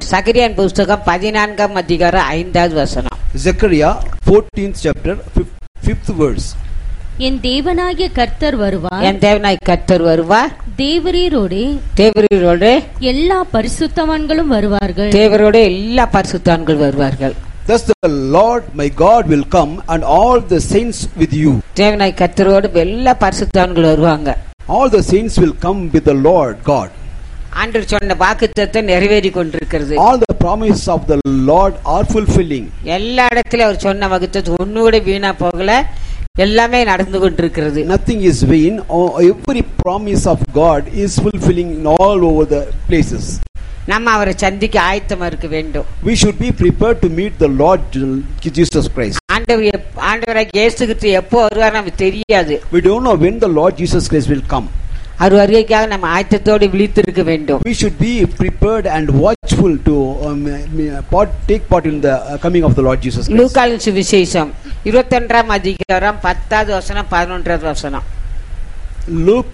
சகரியான் புஸ்தகம் பதினான்காம் அதிகாரம் ஐந்தாவது வசனம் Zechariah 14th chapter, 5th verse. என் தேவனாகிய கர்த்தர் வருவார் என் தேவனாய் கர்த்தர் வருவார் தேவரீரோடே தேவரோடு எல்லா பரிசுத்தவான்களும் வருவார்கள் தேவரோடு எல்லா பரிசுத்தான்கள் வருவார்கள் Thus the Lord my God will come and all the saints with you. தேவனாய் கர்த்தரோடு எல்லா பரிசுத்தான்கள் வருவாங்க All the saints will come with the Lord God. ஆண்டவர் சொன்ன வாக்குத்தத்தை நிறைவேறி கொண்டிருக்கிறது All the promises of the Lord are fulfilling. எல்லா இடத்துலயும் அவர் சொன்ன வாக்குத்தத்தை ஒண்ணு கூட வீணா போகல எல்லாமே நடந்து கொண்டிருக்கிறது Nothing is vain. Or Every promise of God is fulfilling in all over the places. நம்ம அவரை சந்திக்க ஆயத்தமா இருக்க வேண்டும் We should be prepared to meet the Lord Jesus Christ. ஆண்டவர் எப்- ஆண்டவராக இயேசு கிறிஸ்து எப்போ வருவார் நமக்கு தெரியாது We don't know when the Lord Jesus Christ will come. அவர் வருகைக்காக நம்ம ஆயத்தத்தோடு விழித்திருக்க வேண்டும் We should be prepared and watchful to um, part, take part in the uh, coming of the Lord Jesus Christ. லூக்காலின் சுவிசேஷம் இருபத்தொன்றாம் அதிகாரம் பத்தாவது வசனம் பதினொன்றாவது வசனம் Luke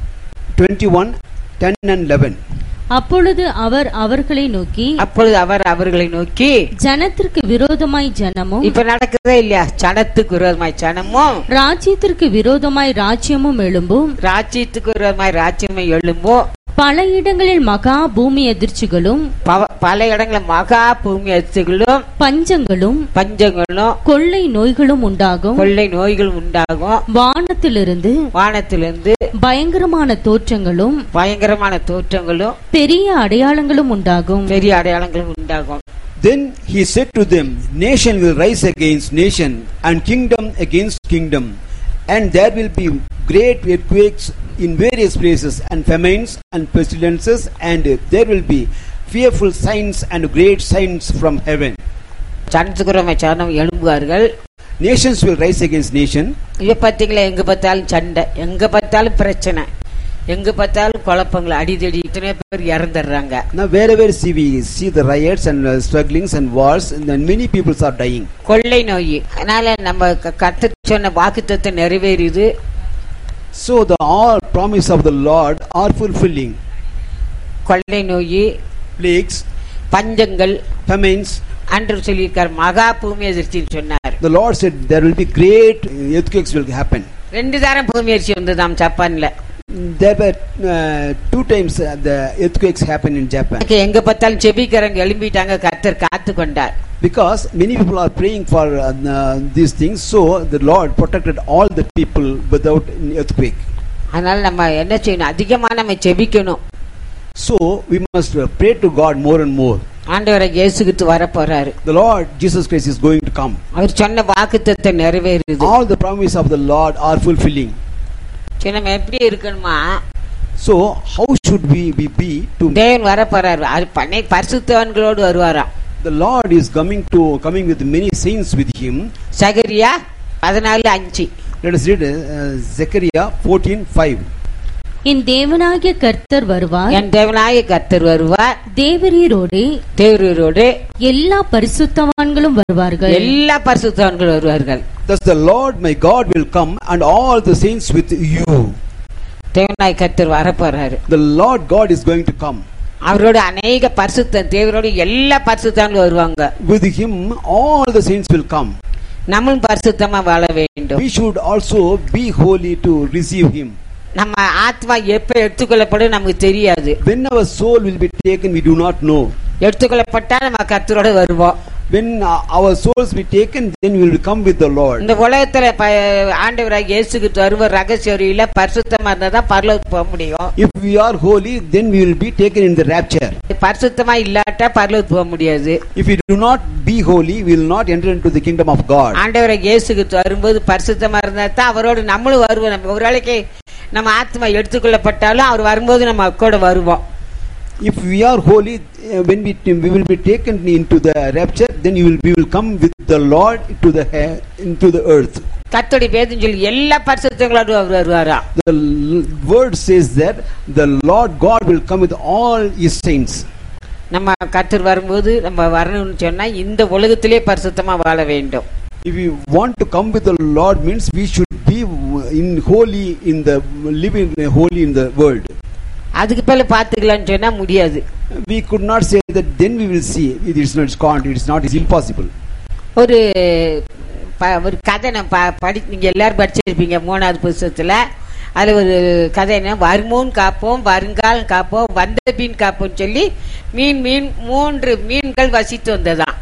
21 10 and 11. அப்பொழுது அவர் அவர்களை நோக்கி அப்பொழுது அவர் அவர்களை நோக்கி ஜனத்திற்கு விரோதமாய் ஜனமும் இப்ப நடக்குதே இல்லையா சனத்துக்கு விரோதமாய் சனமும் ராஜ்யத்திற்கு விரோதமாய் ராஜ்யமும் எழும்பும் ராஜ்யத்துக்கு விரோதமாய் ராஜ்யமை எழும்போ பல இடங்களில் மகா பூமி எதிர்ச்சிகளும் பவ- பல இடங்களில் மகா பூமி அரிசிகளும் பஞ்சங்களும் பஞ்சங்களும் கொள்ளை நோய்களும் உண்டாகும் கொள்ளை நோய்கள் உண்டாகும் வானத்திலிருந்து வானத்திலிருந்து பயங்கரமான தோற்றங்களும் பயங்கரமான தோற்றங்களும் பெரிய அடையாளங்களும் உண்டாகும் பெரிய அடையாளங்களும் உண்டாகும் Then he said to them, Nation will rise against nation, and kingdom against kingdom, and there will be great earthquakes in various places, and famines and pestilences, and there will be fearful signs and great signs from heaven. சனத்துக்கு விரோதமாய் சனம் எழும்புவார்கள் Nations will rise against nation. இதை பார்த்தீங்களா எங்க பார்த்தாலும் சண்டை எங்க பார்த்தாலும் பிரச்சனை எங்க பார்த்தாலும் குழப்பங்கள் அடிதடி இத்தனை பேர் இறந்துடுறாங்க Now, wherever see we see the riots and uh, strugglings and wars, and then many people are dying. கொள்ளை நோய் அதனால நம்ம க- கர்த்தர் சொன்ன வாக்குத்தத்தை நிறைவேறியது So, the all promise of the Lord are fulfilling. கொள்ளை நோய் Plagues, பஞ்சங்கள் famines, அன்று சொல்லியிருக்கார் மகா பூமி எதிர்ச்சின்னு சொன்னார் The Lord said there will be great earthquakes will happen. ரெண்டு தாரம் பூமி எரிச்சி வந்ததாம் ஜப்பான்ல There were uh, two times uh, the earthquakes happened in Japan எனக்கு எங்க பார்த்தாலும் செபிக்கிறவங்க எழும்பிட்டாங்க கர்த்தர் காத்து கொண்டார் because many people are praying for uh, uh, these things. So the Lord protected all the people without an earthquake. அதனால நம்ம என்ன செய்யணும் அதிகமா நம்ம செபிக்கணும் So we must uh, pray to God more and more. ஆண்டவரை இயேசுகிட்டு வர போறாரு The Lord Jesus Christ is going to come. அவர் சொன்ன வாக்குத்தத்தை நிறைவேறுது All the promise of the Lord are fulfilling. சரி, நம்ம எப்படி இருக்கணுமா So how should we be, be to தேவன் வர போறாரு அது பண்ணை பரிசுத்தவன்களோடு வருவாராம் the Lord is coming to coming with many saints with him. சகரியா பதினாலு அஞ்சு Let us read uh, Zechariah 14:5. என் தேவனாகிய கர்த்தர் வருவார் என் தேவனாய கர்த்தர் வருவார் தேவரீரோடே தேவரோடு எல்லா பரிசுத்தவான்களும் வருவார்கள் எல்லா பரிசுத்தவன்கள் வருவார்கள் Thus the Lord my God will come and all the saints with you. தேவனாய் கர்த்தர் வர போறாரு The Lord God is going to come. அவரோட அநேக பரிசுத்தம் தேவரோட எல்லா பரிசுத்தவங்களும் வருவாங்க With him all the saints will come. நம்மளும் பரிசுத்தமா வாழ வேண்டும் We should also be holy to receive him. நம்ம ஆத்மா எப்ப எடுத்துக்கொள்ளப்படும் நமக்கு தெரியாது When our soul will be taken, we do not know. எடுத்துக்கொள்ளப்பட்டா நம்ம கர்த்தரோட வருவோம் When uh, our souls be taken, then we will come with the Lord. இந்த உலகத்துல ப- ஆண்டவராக இயேசுக்கு வருவர் ரகசிய வரியில பரிசுத்தமா இருந்தா தான் பரலோகத்துக்கு போக முடியும் If we are holy, then we will be taken in the rapture. பரிசுத்தமா இல்லாட்டா பரலோகத்துக்கு போக முடியாது If we do not be holy, we will not enter into the kingdom of God. ஆண்டவராக இயேசுக்கு வரும்போது பரிசுத்தமா இருந்தா தான் அவரோடு நம்மளும் வருவோம் நம்ம ஒரு வேளைக்கு நம்ம ஆத்மா எடுத்துக்கொள்ளப்பட்டாலும் அவர் வரும்போது நம்ம கூட வருவோம் If we are holy, uh, when we, we will be taken into the rapture, then you will, we will come with the Lord to the he- into the earth. கத்தோடி பேதுன்னு சொல்லி எல்லா பரிசுத்தங்களோடும் அவர் வருவாராம் The l- word says that the Lord God will come with all His saints. நம்ம கத்தர் வரும்போது நம்ம வரணும்னு சொன்னா இந்த உலகத்திலே பரிசுத்தமா வாழ வேண்டும் If we want to come with the Lord, means we should be in holy in the living holy in the world. அதுக்கு மேல பாத்துக்கலாம்னு சொன்னா முடியாது We could not say that then we will see. It is not, it's can't, it is not, it's impossible. ஒரு ப- ஒரு கதை நான் ப- படி நீங்க எல்லாரும் படிச்சிருப்பீங்க மூணாவது புத்தகத்துல அதுல ஒரு கதை என்ன வருமோன் காப்போம் வருங்கால் காப்போம் வந்த மீன் காப்போம்னு சொல்லி மீன் மீன் மூன்று மீன்கள் வசித்து வந்ததாம்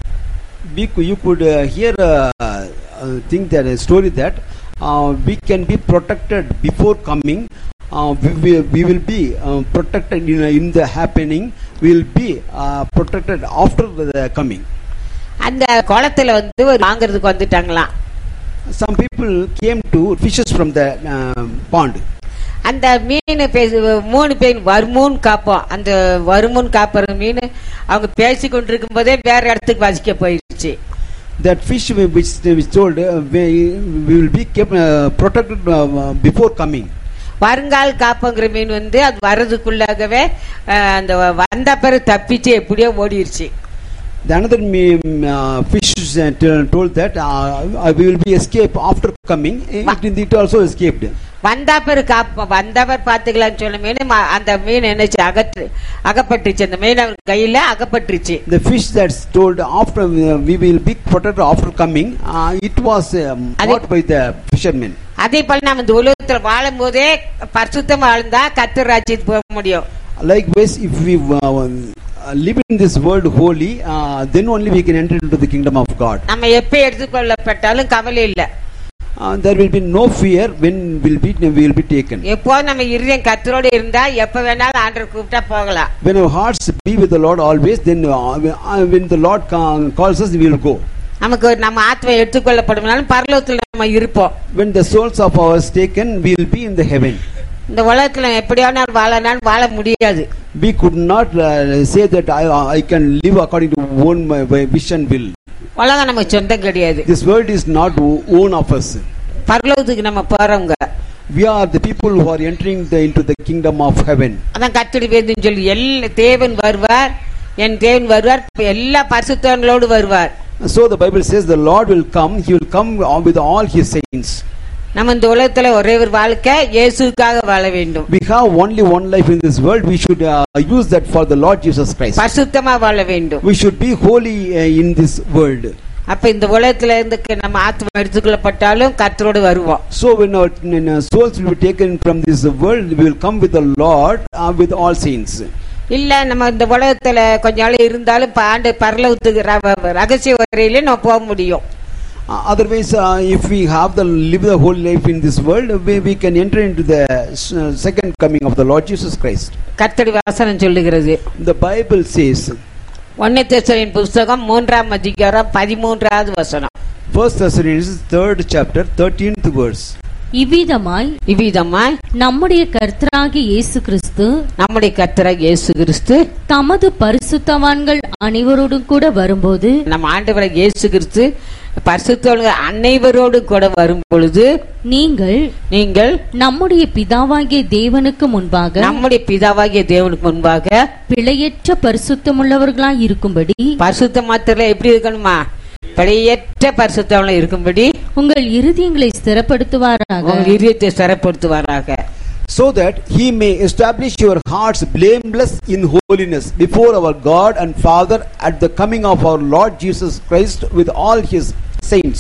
We, cou- you could uh, hear uh, uh, think that a story that uh, we can be protected before coming. Uh, we, will, we will be uh, protected in, in the happening. We will be uh, protected after the coming. அந்த குளத்துல வந்து ஒரு வாங்குறதுக்கு வந்துட்டாங்களாம் Some people came to fishes from the uh, pond. அந்த மீன் பேசு மூணு பேர் வருமூன் காப்போம் அந்த வருமூன் காப்புற மீன் அவங்க பேசி கொண்டிருக்கும் போதே வேற இடத்துக்கு வசிக்க போயிடுச்சு That fish whi- which which told uh, we, we will be kept uh, protected uh, before coming. வருங்கால் காப்போங்கிற மீன் வந்து அது வர்றதுக்குள்ளாகவே அஹ், அந்த வந்த பிறகு தப்பிச்சு எப்படியோ ஓடிடுச்சு The another me- uh, fish uh, t- told that uh, we will be escape after coming. It, it also escaped. வந்தா பிறகு காப்போம் வந்த பிறகு பாத்துக்கலாம்னு சொன்ன மீன் ம- அந்த மீன் என்னச்சு அகற்று அகப்பட்டுச்சு அந்த மீன் அவர் கையில அகப்பட்டுருச்சு The fish that's told after uh, we will be protected after coming, uh, it was um, Adi- caught by the fishermen. அதே போல நம்ம இந்த உலகத்துல வாழும் போதே பரிசுத்தம் வாழ்ந்தா கத்தர் ராஜ்யத்துக்கு போக முடியும் Likewise, if we uh, uh, live in this world holy, uh, then only we can enter into the kingdom of God. நம்ம எப்ப எடுத்துக்கொள்ளப்பட்டாலும் கவலை இல்ல Uh, there will be no fear when will be we will be taken. எப்போ நம்ம இருதயம் கத்தரோடு இருந்தா எப்ப வேணாலும் ஆண்டவர் கூப்பிட்டா போகலாம் When our hearts be with the Lord always, then uh, uh, when the Lord ca- calls us, we will go. நமக்கு ஒரு நம்ம ஆத்மா எடுத்துக்கொள்ளப்படும்னாலும் பரலோகத்துல நம்ம இருப்போம் When the souls of ours taken, we will be in the heaven. இந்த உலகத்துல எப்படியாவது வாழனாலும் வாழ முடியாது We could not uh, say that I, I can live according to own my, my wish and will. உலகம் நமக்கு சொந்தம் கிடையாது This world is not o- own of us. பரலோகத்துக்கு நம்ம போறவங்க We are the people who are entering the, into the kingdom of heaven. அதான் கத்தடி வேதுன்னு சொல்லி எல்லா தேவன் வருவார் என் தேவன் வருவார் எல்லா பரிசுத்தவங்களோடு வருவார் So the Bible says the Lord will come. He will come with all His saints. நம்ம இந்த உலகத்துல ஒரே ஒரு வாழ்க்கை இயேசுக்காக வாழ வேண்டும் We have only one life in this world. We should uh, use that for the Lord Jesus Christ. பரிசுத்தமா வாழ வேண்டும் We should be holy uh, in this world. அப்ப இந்த உலகத்துல இருந்து நம்ம ஆத்மா எடுத்துக்கொள்ளப்பட்டாலும் கத்தரோடு வருவோம் So when our, when our souls will be taken from this world, we will come with the Lord uh, with all saints. இல்ல நம்ம இந்த உலகத்துல கொஞ்ச நாள் இருந்தாலும் இப்ப ஆண்டு பரலோகத்துக்கு ர- ரகசிய வரையில நம்ம போக முடியும் Uh, otherwise, uh, if we have the live the whole life in this world, we, we can enter into the uh, second coming of the Lord Jesus Christ. கர்த்தடி வாசனம் சொல்லுகிறது The Bible says, ஒன்னே தெசரின் புஸ்தகம் மூன்றாம் அதிகாரம் பதிமூன்றாவது வசனம் First Thessalonians third chapter, thirteenth verse. இவ்விதமாய் இவ்விதமா நம்முடைய கர்த்தராகிய இயேசு கிறிஸ்து நம்முடைய கர்த்தராக இயேசு கிறிஸ்து தமது பரிசுத்தவான்கள் அனைவரோடும் கூட வரும்போது நம்ம ஆண்டவராக இயேசு கிறிஸ்து பரிசுத்தவர்கள் அனைவரோடு கூட வரும் பொழுது நீங்கள் நீங்கள் நம்முடைய பிதாவாகிய தேவனுக்கு முன்பாக நம்முடைய பிதாவாகிய தேவனுக்கு முன்பாக பிழையற்ற பரிசுத்தமுள்ளவர்களாய் இருக்கும்படி பரிசுத்த மாத்திரம் எப்படி இருக்கணுமா பிழையற்ற பரிசுத்தவங்கள இருக்கும்படி உங்கள் இருதயங்களை ஸ்திரப்படுத்துவாராக உங்கள் இதயத்தை சிறப்படுத்துவாராக So that he may establish your hearts blameless in holiness before our God and Father at the coming of our Lord Jesus Christ with all his saints.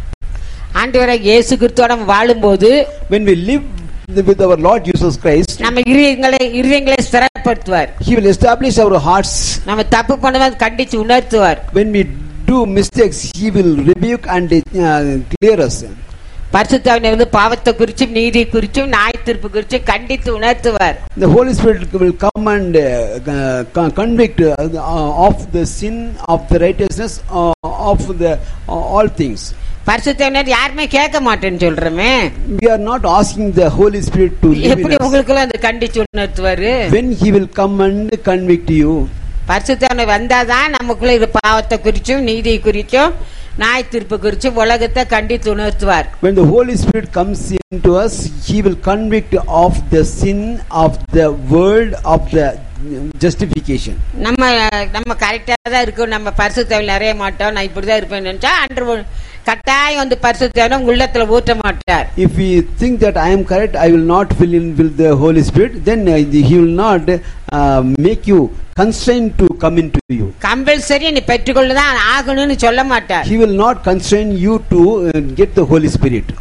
ஆண்டவராக இயேசு கிறிஸ்துவோட நம்ம வாழும்போது When we live with our Lord Jesus Christ, நம்ம இருதயங்களை இருதயங்களை ஸ்திரப்படுத்துவார் he will establish our hearts. நம்ம தப்பு பண்ணுவது கண்டிச்சு உணர்த்துவார் When we do mistakes, he will rebuke and uh, clear us. பரிசுத்தாவினை வந்து பாவத்தை குறிச்சும் நீதி குறிச்சும் நியாய தீர்ப்பு குறிச்சும் கண்டித்து உணர்த்துவார் The Holy Spirit will come and uh, uh, con- convict uh, uh, of the sin, of the righteousness, uh, of the uh, all things. பரிசுத்தவனர் யாருமே கேட்க மாட்டேன்னு சொல்றமே We are not asking the Holy Spirit to live எப்படி in us. உங்களுக்குள்ள அந்த கண்டிச்சு உணர்த்துவாரு When He will come and convict you, பரிசுத்தவனை வந்தாதான் நமக்குள்ள இது பாவத்தை குறிச்சும் நீதி குறிச்சும் நியாய தீர்ப்பு குறிச்சும் உலகத்தை கண்டித்து உணர்த்துவார் when the Holy Spirit comes into us, He will convict of the sin of the world, of the justification. நம்ம நம்ம கரெக்டா தான் இருக்கும் நம்ம பரிசுத்தவில் நிறைய மாட்டோம் நான் இப்படிதான் இருப்பேன்னு நினைச்சா அன்று கட்டாயம் வந்து பரிசுத்தவனை உங்க உள்ளத்துல ஊற்ற மாட்டார் If we think that I am correct, I will not fill in with the Holy Spirit, then uh, He will not uh, make you constrained to come into you. Compulsory நீ பெற்றுக்கொள்ளதான் ஆகணும்னு சொல்ல மாட்டார் He will not constrain you to uh, get the Holy Spirit.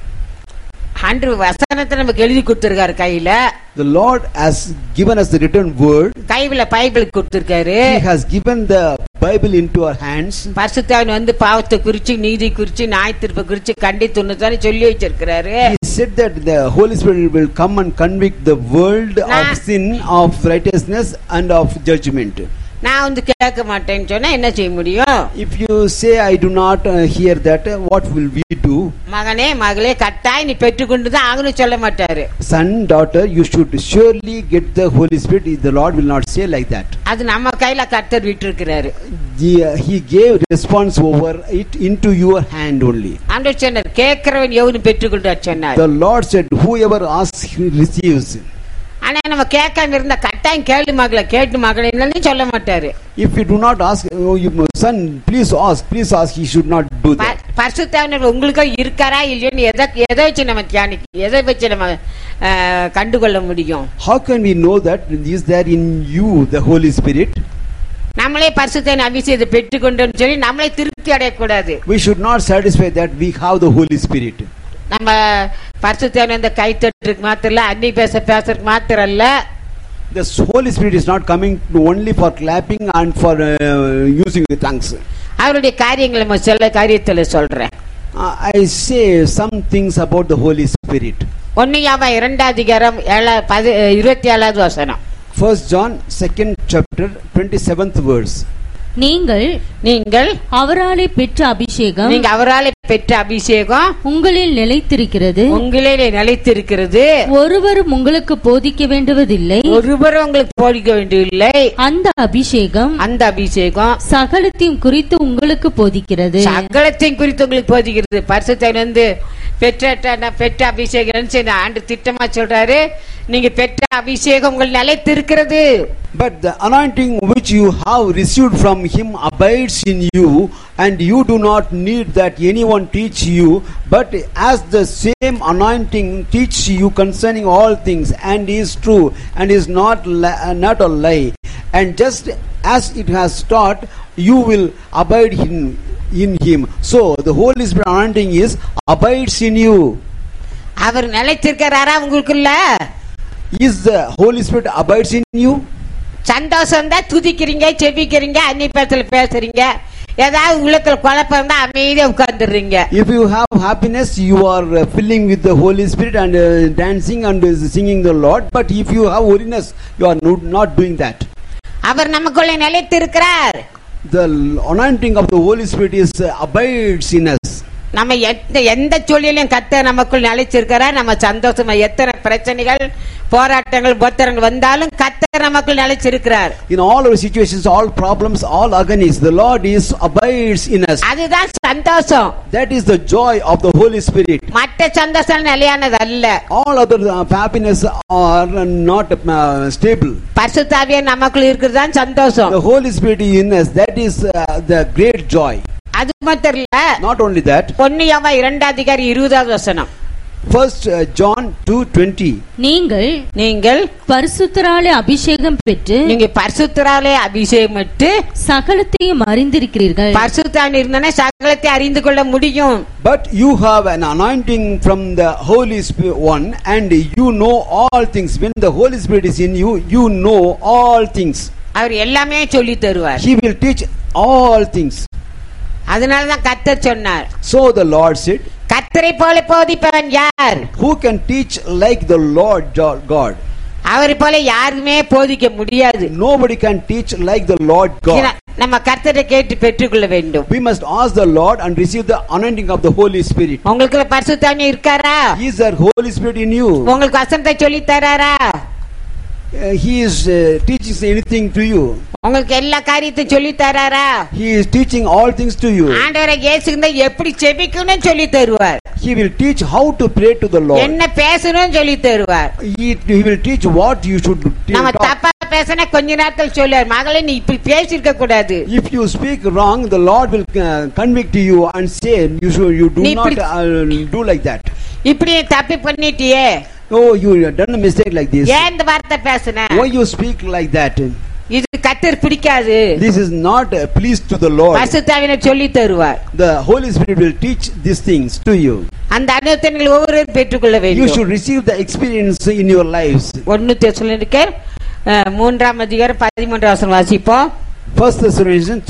அன்று வசனத்தை நமக்கு எழுதி கொடுத்திருக்காரு கையில The Lord has given us the written word. கைவில பைபிள் கொடுத்திருக்காரு He has given the Bible into our hands. பரிசுத்தவன் வந்து பாவத்தை குறிச்சு நீதி குறிச்சு நாய் திருப்ப குறிச்சு கண்டித்துன்னு சொல்லி வச்சிருக்கிறாரு He said that the Holy Spirit will come and convict the world Nah. of sin, of righteousness, and of judgment. நான் வந்து கேட்க மாட்டேன்னு சொன்னா என்ன செய்ய முடியும் If you say, I do not uh, hear that, uh, what will we do? மகனே மகளே கட்டாய் நீ பெற்றுக்கொண்டு தான் ஆகணும் சொல்ல மாட்டாரு Son, daughter, you should surely get the Holy Spirit. The Lord will not say like that. அது நம்ம கையில கர்த்தர் விட்டு இருக்கிறாரு He, uh, he gave response over it into your hand only. ஆண்டவர் சொன்னார் கேட்கிறவன் எவனு பெற்றுக்கொண்டார் சொன்னார் The Lord said, Whoever asks, he receives. ஆனா நம்ம கேட்காம இருந்த கட்டாயம் கேளு மகளை கேட்டு மகளை இல்லைன்னு சொல்ல மாட்டாரு If you do not ask, oh, you, son, please ask, please ask, he should not do that. பரிசுத்தவனர் உங்களுக்கு இருக்காரா இல்லையோன்னு எதை எதை வச்சு நம்ம தியானிக்க எதை வச்சு நம்ம அஹ், கண்டுகொள்ள முடியும் How can we know that is there in you the Holy Spirit? நம்மளே பரிசுத்தன் அபிஷேகத்தை பெற்றுக்கொண்டோம்னு சொல்லி நம்மளே திருப்தி அடையக்கூடாது We should not satisfy that we have the Holy Spirit. நம்ம பரிசுத்தவன் இந்த கைத்தட்டுக்கு மாத்திரம் இல்ல அன்னி பேச பேசுறதுக்கு மாத்திரம் இல்ல The Holy Spirit is not coming only for clapping and for uh, using the tongues. அவருடைய காரியங்களை நம்ம சில காரியத்துல சொல்றேன் Uh, I say some things about the Holy Spirit. ஒன்னையாவ இரண்டாம் அதிகாரம் ஏழா பதி இருபத்தி ஏழாவது வசனம் First John, second chapter, twenty-seventh verse. நீங்கள் நீங்கள் அவராலே பெற்ற அபிஷேகம் நீங்க அவராலே பெற்ற அபிஷேகம் உங்களில் நிலைத்திருக்கிறது உங்களிலே நிலைத்திருக்கிறது ஒருவரும் உங்களுக்கு போதிக்க வேண்டுவதில்லை ஒருவரும் உங்களுக்கு போதிக்க வேண்டியதில்லை அந்த அபிஷேகம் அந்த அபிஷேகம் சகலத்தையும் குறித்து உங்களுக்கு போதிக்கிறது சகலத்தையும் குறித்து உங்களுக்கு போதிக்கிறது பரிசுத்தை வந்து பெற்ற பெற்ற அபிஷேகம் சரி, ஆண்டு திட்டமா சொல்றாரு நீங்க பெற்ற அபிஷேகம் உங்கள் நிலைத்திருக்கிறது But the anointing which you have received from him abides in you, and you do not need that anyone teach you, but as the same anointing teaches you concerning all things, and is true, and is not li- uh, not a lie, and just as it has taught, you will abide in in him. So the Holy Spirit anointing is abides in you. அவர் நிலைத்திருக்கிறாரா உங்களுக்குள்ள Is the Holy Spirit abides in you? சந்தோஷம் தான் துதிக்கிறீங்க செபிக்கிறீங்க அன்னிப்பத்துல பேசுறீங்க ஏதாவது உள்ளத்துல குழப்பம் தான் அமைதியா உட்கார்ந்துடுறீங்க If you have happiness, you are uh, filling with the Holy Spirit and uh, dancing and uh, singing the Lord. But if you have weariness, you are no- not doing that. அவர் நமக்குள்ள நிலைத்திருக்கிறார் The anointing of the Holy Spirit is uh, abides in us. நம்ம எந்த எந்த சூழ்நிலையும் கத்த நமக்குள் நிலைச்சிருக்கிறார் நம்ம சந்தோஷமா எத்தனை பிரச்சனைகள் போராட்டங்கள் பொத்தரங்கள் வந்தாலும் கத்த நமக்குள் நிலைச்சிருக்கிறார் In all our situations, all problems, all agonies, the Lord is abides in us. அதுதான் சந்தோஷம் That is the joy of the Holy Spirit. மற்ற சந்தோஷம் நிலையானது அல்ல All other uh, happiness are not uh, stable. பரிசுத்தாவிய நமக்குள் இருக்கிறது தான் சந்தோஷம் The Holy Spirit is in us. That is uh, the great joy. அது மாத்திரம் இல்ல Not only that, பொன்னியாவா இரண்டாம் அதிகாரி இருபதாவது வசனம் First uh, John two twenty. நீங்கள் நீங்கள் பரிசுத்தராலே அபிஷேகம் பெற்று நீங்க பரிசுத்தராலே அபிஷேகமிட்டு சகலத்தையும் அறிந்திருக்கிறீர்கள் பரிசுத்தான் இருந்தனே சகலத்தை அறிந்து கொள்ள முடியும் But you have an anointing from the Holy Spirit one, and you know all things. When the Holy Spirit is in you, you know all things. அவர் எல்லாமே சொல்லி தருவார் He will teach all things. அதனாலதான் கத்தர் சொன்னார் So the Lord said, கத்தரை போல போதிப்பவன் யார் Who can teach like the Lord Jo- God? அவரை போல யாருமே போதிக்க முடியாது Nobody can teach like the Lord God. நம்ம கர்த்தரை கேட்டு பெற்றுக்கொள்ள வேண்டும் We must ask the Lord and receive the anointing of the Holy Spirit. உங்களுக்கு பரிசுத்தானி இருக்காரா Is there Holy Spirit in you? உங்களுக்கு வசனத்தை சொல்லி தராரா Uh, he is uh, teaching anything to you. உங்களுக்கு எல்லா காரியத்தையும் சொல்லி தராரா He is teaching all things to you. ஆண்டவரை இயேசுங்க எப்படி செபிக்கணும்னு சொல்லி தருவார் He will teach how to pray to the Lord. என்ன பேசணும்னு சொல்லி தருவார் He, he will teach what you should t- நம்ம talk. தப்பா பேசினா கொஞ்ச நேரத்தில் சொல்லுவார் மகளே நீ இப்படி பேசியிருக்க கூடாது If you speak wrong, the Lord will uh, convict you and say you should you do நீ not இப்படி- uh, do like that. இப்படி நீ தப்பி பண்ணிட்டியே Oh, you have done a mistake like this. ஏன் இந்த வார்த்தை பேசுன Why you speak like that? இது கத்தர் பிடிக்காது This is not uh, pleased to the Lord. பசுத்தாவினர் சொல்லி தருவார் The Holy Spirit will teach these things to you. அந்த அனுபவத்தை ஒவ்வொருவரும் பெற்றுக்கொள்ள You வேண்டும் should receive the experience in your lives. ஒன்னு தெசலோனிக்கர் அஹ், மூன்றாம் அதிகாரம் பதிமூன்றாம் வசனம் வாசிப்போம் First Thessalonians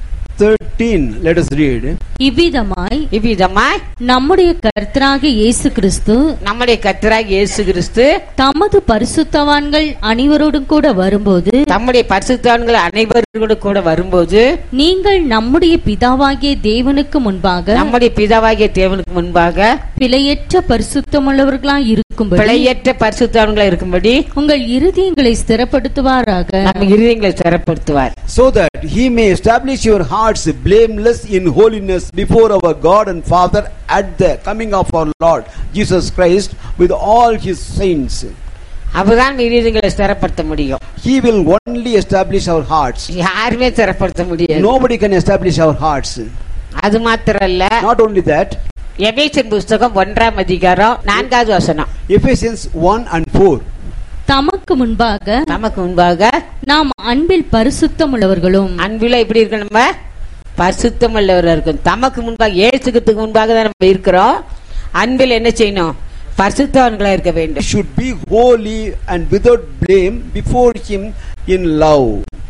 3:13. Let us read. இவ்விதமாய் இவ்விதமாய் நம்முடைய கர்த்தராகிய இயேசு கிறிஸ்து நம்முடைய கத்தராக இயேசு கிறிஸ்து தமது பரிசுத்தவான்கள் அனைவரோடும் கூட வரும்போது தம்முடைய பரிசுத்தவான்கள் அனைவரோடு கூட வரும்போது நீங்கள் நம்முடைய பிதாவாகிய தேவனுக்கு முன்பாக நம்முடைய பிதாவாகிய தேவனுக்கு முன்பாக பிழையற்ற பரிசுத்தமுள்ளவர்களாய் இருக்கும்படி பிழையற்ற பரிசுத்தவான்களா இருக்கும்படி உங்கள் இருதயங்களை ஸ்திரப்படுத்துவாராக நம்ம இருதயங்களை சிறப்படுத்துவார் So that he may establish your hearts blameless in holiness before our God and Father at the coming of our Lord Jesus Christ with all his saints. அப்பதான் இருதயங்களை சிறப்படுத்த முடியும் He will only establish our hearts. யாருமே சிறப்படுத்த முடியாது Nobody can establish our hearts. அது மாத்திரம் இல்ல Not only that, எபேசியர் புஸ்தகம் ஒன்றாம் அதிகாரம் நான்காவது வசனம் Ephesians 1 and 4. தமக்கு முன்பாக நமக்கு முன்பாக நாம் அன்பில் பரிசுத்தம் உள்ளவர்களும் அன்பில எப்படி இருக்கு நம்ம பரிசுத்தம் உள்ளவரா இருக்கும் தமக்கு முன்பாக ஏசுக்கிறதுக்கு முன்பாக தான் நம்ம இருக்கிறோம் அன்பில் என்ன செய்யணும் பரிசுத்தவன்களா இருக்க We வேண்டும் should be holy and without blame before him in love.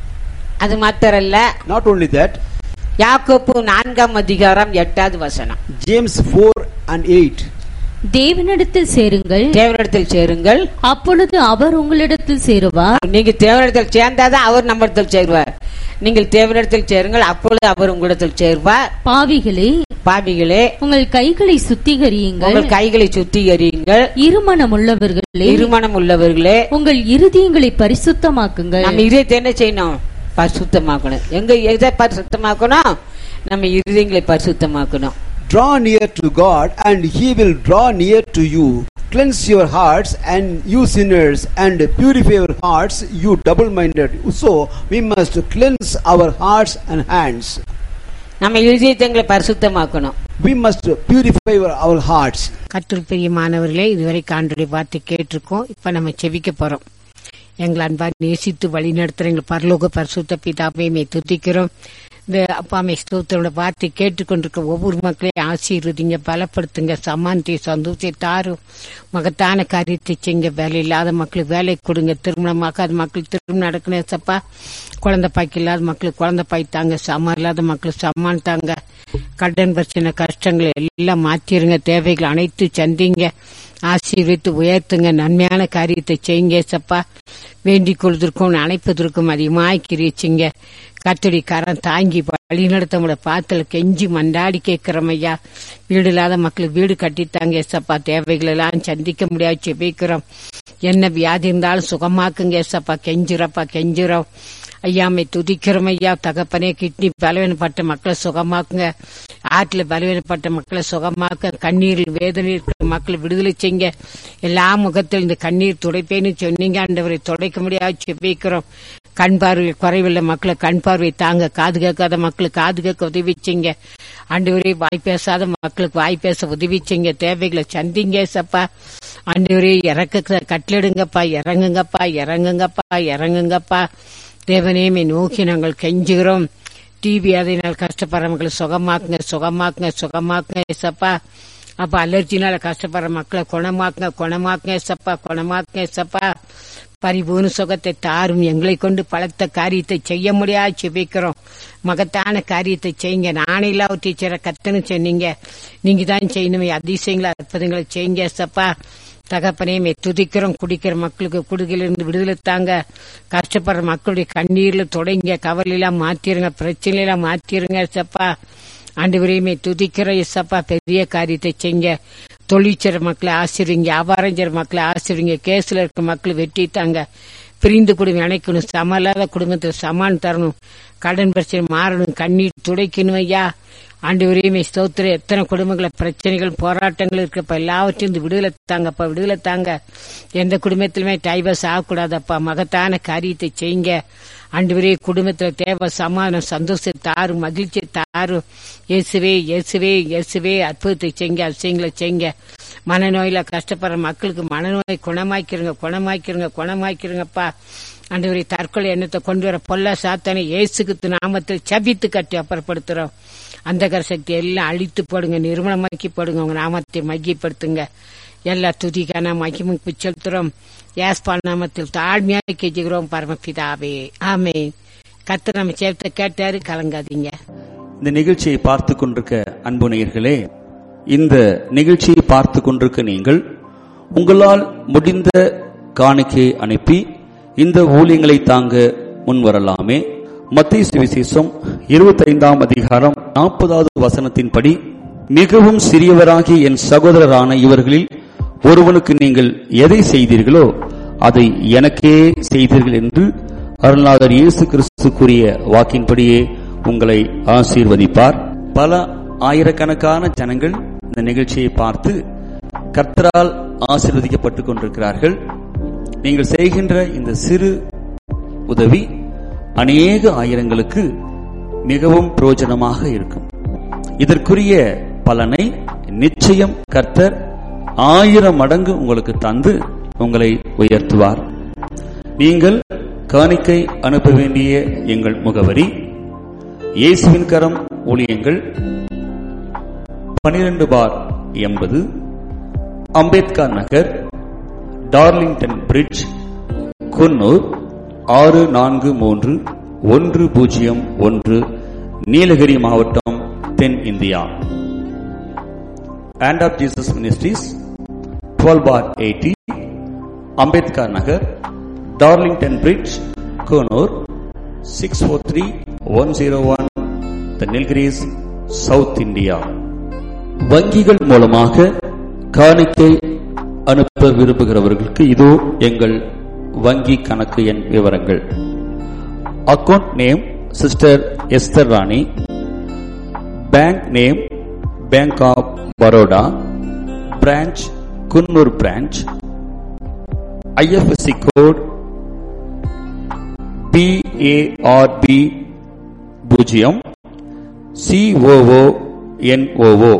அது மாத்திரம் இல்ல Not only that, யாக்கோப்பு நான்காம் அதிகாரம் எட்டாவது வசனம் James 4 and 8. தேவனிடத்தில் சேருங்கள் தேவனிடத்தில் சேருங்கள் அப்பொழுது அவர் உங்களிடத்தில் சேருவார் நீங்க தேவனிடத்தில் சேர்ந்தாதான் அவர் நம்மிடத்தில் சேருவார் நீங்கள் தேவனிடத்தில் சேருங்கள் அப்பொழுது அவர் உங்களிடத்தில் சேருவார் பாவிகளே பாவிகளே உங்கள் கைகளை சுத்திகரியுங்கள் உங்கள் கைகளை சுத்திகரியுங்கள் இருமனம் உள்ளவர்களே இருமணம் உள்ளவர்களே உங்கள் இருதயங்களை பரிசுத்தமாக்குங்கள் நம்ம இதயத்தை என்ன செய்யணும் பரிசுத்தமாக்கணும் எங்க எதை பரிசுத்தமாக்கணும் நம்ம இருதயங்களை பரிசுத்தமாக்கணும் Draw near to God, and He will draw near to you. Cleanse your hearts, and you sinners, and purify your hearts, you double minded. So, we must cleanse our hearts and hands. நம்ம இருதயத்தை பரிசுத்தமாக்கணும் We must purify our, our hearts. கத்திர பிரியமானவர்களே இதுவரை காண்பதை பார்த்து கேட்டிருக்கோம் இப்ப நம்ம செவிக்க போறோம் எங்களை அன்பா நேசித்து வழி நடத்துற எங்கள் பரலோக பரிசுத்த பிதாவை மே துதிக்கிறோம் இந்த அப்பாமை ஸ்தோத்திரோட வார்த்தை கேட்டுக்கொண்டிருக்க ஒவ்வொரு மக்களையும் ஆசீர்வதிங்க பலப்படுத்துங்க சமாந்தி சந்தோஷத்தை தாரும் மகத்தான காரியத்தை செய்யுங்க வேலை இல்லாத மக்களுக்கு வேலை கொடுங்க திருமணமாக்காத மக்களுக்கு திருமணம் நடக்கணும் சப்பா குழந்தை பாய்க்கு இல்லாத மக்களுக்கு குழந்தை பாய் தாங்க சம்மான் இல்லாத மக்களுக்கு சம்மான் தாங்க கடன் பிரச்சனை கஷ்டங்களை எல்லாம் மாத்திருங்க தேவைகள் அனைத்து சந்திங்க ஆசீர்வித்து உயர்த்துங்க நன்மையான காரியத்தை செய்யுங்க சப்பா வேண்டிக் கொள்வதற்கும் அணைப்பதற்கும் அதிகமாய் கிரிச்சிங்க கத்தடி கரம் தாங்கி வழி நடத்தவங்கள பாத்துல கெஞ்சி மண்டாடி கேட்கிறோம் ஐயா வீடு இல்லாத மக்களுக்கு வீடு கட்டித்தாங்க ஏசப்பா தேவைகள் எல்லாம் சந்திக்க முடியாது செபிக்கிறோம் என்ன வியாதி இருந்தாலும் சுகமாக்குங்க ஏசப்பா கெஞ்சிரப்பா கெஞ்சிரோம் ஐயாமை துதிக்கிறோம் ஐயா தகப்பனே கிட்னி பலவீனப்பட்ட மக்களை சுகமாக்குங்க ஆற்றுல பலவீனப்பட்ட மக்களை சுகமாக்க கண்ணீரில் வேதனை இருக்கிற மக்களை விடுதலை செய்யுங்க எல்லா முகத்தில் இந்த கண்ணீர் துடைப்பேன்னு சொன்னீங்க ஆண்டவரை துடைக்க முடியாது செபிக்கிறோம் கண் பார்வை குறைவுள்ள மக்களை கண் பார்வை தாங்க காது கேட்காத மக்களுக்கு காது கேட்க உதவி செய்யுங்க ஆண்டவரே வாய் பேசாத மக்களுக்கு வாய் பேச உதவி செய்யுங்க தேவைகளை சந்திங்க சப்பா ஆண்டவரே இறக்க கட்டளிடுங்கப்பா இறங்குங்கப்பா இறங்குங்கப்பா இறங்குங்கப்பா தேவனேமை நோக்கி நாங்கள் கெஞ்சுகிறோம் டிவி அதனால் கஷ்டப்படுறவங்களை சுகமாக்குங்க சுகமாக்குங்க சுகமாக்குங்க ஏசப்பா அப்ப அலர்ஜினால கஷ்டப்படுற மக்களை குணமாக்குங்க குணமாக்குங்க ஏசப்பா குணமாக்குங்க ஏசப்பா பரிபூர்ண சுகத்தை தாரும் எங்களை கொண்டு பலத்த காரியத்தை செய்ய முடியாது செபிக்கிறோம் மகத்தான காரியத்தை செய்யுங்க நானே இல்லாத டீச்சரை கத்துன்னு சொன்னீங்க நீங்க தான் செய்யணுமே அதிசயங்களை அற்புதங்களை செய்யுங்க ஏசப்பா தகப்பனையுமே துதிக்கிறோம் குடிக்கிற மக்களுக்கு குடுகையிலிருந்து விடுதலை தாங்க கஷ்டப்படுற மக்களுடைய கண்ணீர்ல தொடங்க கவலையெல்லாம் மாத்திருங்க பிரச்சனையெல்லாம் மாத்திருங்க சப்பா ஆண்டு துதிக்கிற இசப்பா பெரிய காரியத்தை செய்ங்க தொழிற்சர மக்களை ஆசிரிங்க வியாபாரம் செய்ற மக்களை ஆசிரிங்க கேஸ்ல இருக்க மக்களை வெட்டி தாங்க பிரிந்து குடும்பம் இணைக்கணும் சம இல்லாத குடும்பத்தில் சமான் தரணும் கடன் பிரச்சனை மாறணும் கண்ணீர் துடைக்கணும் ஐயா ஆண்டவரையுமே ஸ்தோத்திரம் எத்தனை குடும்பங்கள பிரச்சனைகள் போராட்டங்கள் இருக்கப்ப எல்லாவற்றையும் இந்த விடுதலை தாங்கப்பா விடுதலை தாங்க எந்த குடும்பத்திலுமே டைவர்ஸ் ஆகக்கூடாதப்பா மகத்தான காரியத்தை செய்யுங்க ஆண்டவரே குடும்பத்துல தேவை சமாதானம் சந்தோஷத்தை தாரு மகிழ்ச்சி தாரு இயேசுவே இயேசுவே இயேசுவே அற்புதத்தை செய்யுங்க அதிசயங்களை செய்யுங்க மனநோயில கஷ்டப்படுற மக்களுக்கு மனநோய் குணமாக்கிருங்க குணமாக்கிருங்க குணமாக்கிருங்கப்பா ஆண்டவரை தற்கொலை எண்ணத்தை கொண்டு வர பொல்ல சாத்தானை இயேசுக்கு நாமத்தில் சபித்து கட்டி அப்புறப்படுத்துறோம் அந்த சக்தி எல்லாம் அழித்து போடுங்க நிர்மலமாக்கி போடுங்க உங்க நாமத்தை மையப்படுத்துங்க எல்லா துதிக்கான மகிமுக்கு செலுத்துறோம் யாஸ்பால் நாமத்தில் தாழ்மையாக கெஞ்சுகிறோம் பரமபிதாவே ஆமே கத்து நம்ம சேர்த்த கேட்டாரு கலங்காதீங்க இந்த நிகழ்ச்சியை பார்த்து கொண்டிருக்க அன்பு நேயர்களே இந்த நிகழ்ச்சியை பார்த்து கொண்டிருக்க நீங்கள் உங்களால் முடிந்த காணிக்கையை அனுப்பி இந்த ஊழியங்களை தாங்க முன்வரலாமே மத்திய சுவிசேஷம் இருபத்தைந்தாம் அதிகாரம் நாற்பதாவது வசனத்தின்படி மிகவும் சிறியவராகி என் சகோதரரான இவர்களில் ஒருவனுக்கு நீங்கள் எதை செய்தீர்களோ அதை எனக்கே செய்தீர்கள் என்று அருள்நாதர் இயேசு கிறிஸ்து கூறிய வாக்கின்படியே உங்களை ஆசீர்வதிப்பார் பல ஆயிரக்கணக்கான ஜனங்கள் இந்த நிகழ்ச்சியை பார்த்து கர்த்தரால் ஆசீர்வதிக்கப்பட்டுக் கொண்டிருக்கிறார்கள் நீங்கள் செய்கின்ற இந்த சிறு உதவி அநேக ஆயிரங்களுக்கு மிகவும் பிரயோஜனமாக இருக்கும் இதற்குரிய பலனை நிச்சயம் கர்த்தர் ஆயிரம் மடங்கு உங்களுக்கு தந்து உங்களை உயர்த்துவார் நீங்கள் காணிக்கை அனுப்ப வேண்டிய எங்கள் முகவரி இயேசுவின் கரம் ஊழியங்கள் பனிரெண்டு பார் எண்பது அம்பேத்கர் நகர் டார்லிங்டன் பிரிட்ஜ் குன்னூர் ஆறு நான்கு மூன்று ஒன்று பூஜ்ஜியம் ஒன்று நீலகிரி மாவட்டம் தென் India Hand of Jesus Ministries twelve bar eighty Ambedkar Nagar Darlington Bridge Coonoor six four three one zero one the Nilgiris South India வங்கிகள் மூலமாக காணிக்கை அனுப்ப விரும்புகிறவர்களுக்கு இதோ எங்கள் வங்கி கணக்கு எண் விவரங்கள் account name sister Esther Rani bank name Bank of Baroda branch Coonoor branch IFSC code BARB பூஜ்ஜியம் சிஓஓ என்ஓஓ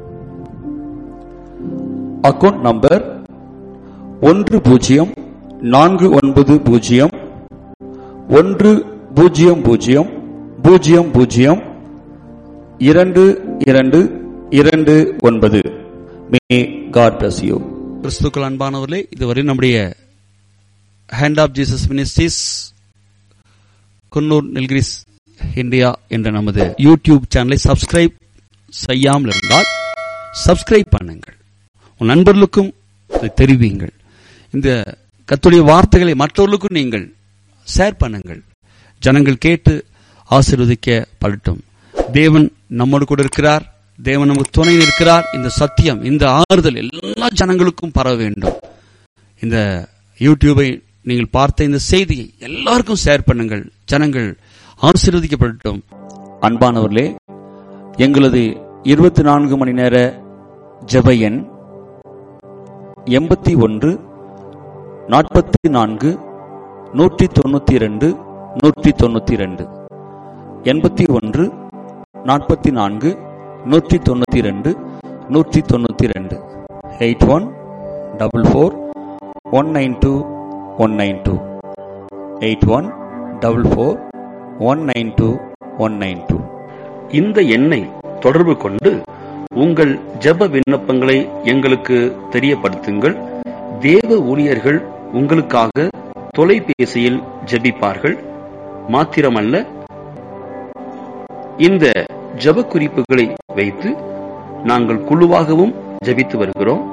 அக்கவுண்ட் நம்பர் ஒன்று பூஜ்ஜியம் நான்கு ஒன்பது பூஜ்ஜியம் ஒன்று பூஜ்ஜியம் பூஜ்ஜியம் பூஜ்ஜியம் பூஜ்ஜியம் இரண்டு இரண்டு இரண்டு ஒன்பது மே காட் பிளஸ் யூ கிறிஸ்துக்கள் அன்பானவர்களே இதுவரை நம்முடைய Hand of Jesus Ministries Coonoor Nilgiris India என்ற நமது யூடியூப் சேனலை சப்ஸ்கிரைப் செய்யாமல் இருந்தால் சப்ஸ்கிரைப் பண்ணுங்கள் உன் நண்பர்களுக்கும் இதை தெரிவியுங்கள் இந்த கத்துடைய வார்த்தைகளை மற்றவர்களுக்கும் நீங்கள் ஷேர் பண்ணுங்கள் ஜனங்கள் கேட்டு ஆசீர்வதிக்க படட்டும் தேவன் நம்மோடு கூட இருக்கிறார் தேவன் நமக்கு துணை இருக்கிறார் இந்த சத்தியம் இந்த ஆறுதல் எல்லா ஜனங்களுக்கும் பரவ வேண்டும் இந்த யூடியூபை நீங்கள் பார்த்த இந்த செய்தியை எல்லாருக்கும் ஷேர் பண்ணுங்கள் ஜனங்கள் ஆசீர்வதிக்கப்படட்டும் அன்பானவர்களே எங்களது இருபத்தி நான்கு மணி நேர ஜெப எண் எண்பத்தி ஒன்று நாற்பத்தி நான்கு நூற்றி தொண்ணூத்தி இரண்டு நூற்றி தொண்ணூத்தி இரண்டு எண்பத்தி ஒன்று நாற்பத்தி நான்கு நூற்றி தொண்ணூத்தி இரண்டு நூற்றி தொண்ணூத்தி இரண்டு eight one double four one nine two one nine two eight one double four one nine two one nine two இந்த எண்ணை தொடர்பு கொண்டு உங்கள் ஜெப விண்ணப்பங்களை எங்களுக்கு தெரியப்படுத்துங்கள் தேவ ஊழியர்கள் உங்களுக்காக தொலைபேசியில் ஜெபிப்பார்கள் மாத்திரமல்ல இந்த ஜெப குறிப்புகளை வைத்து நாங்கள் குழுவாகவும் ஜெபித்து வருகிறோம்